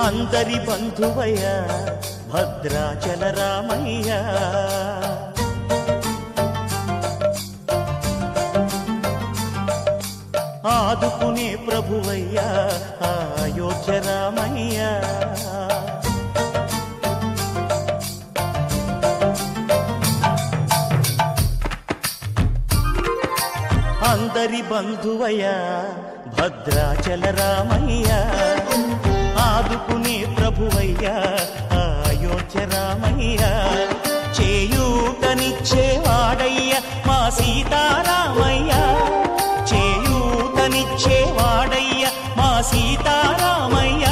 అందరి బంధువయ్య భద్రాచల రామయ్య ఆదుకునే ప్రభువయ్యా అయోధ్య రామయ్య అందరి బంధువయ్యా భద్రాచల రామయ్య ఆదుకునే ప్రభువయ్యా అయోధ్య రామయ్య చేయూతనిచ్చేవాడయ్య మా సీతారామయ్య చేయూతనిచ్చేవాడయ్య మా సీతారామయ్య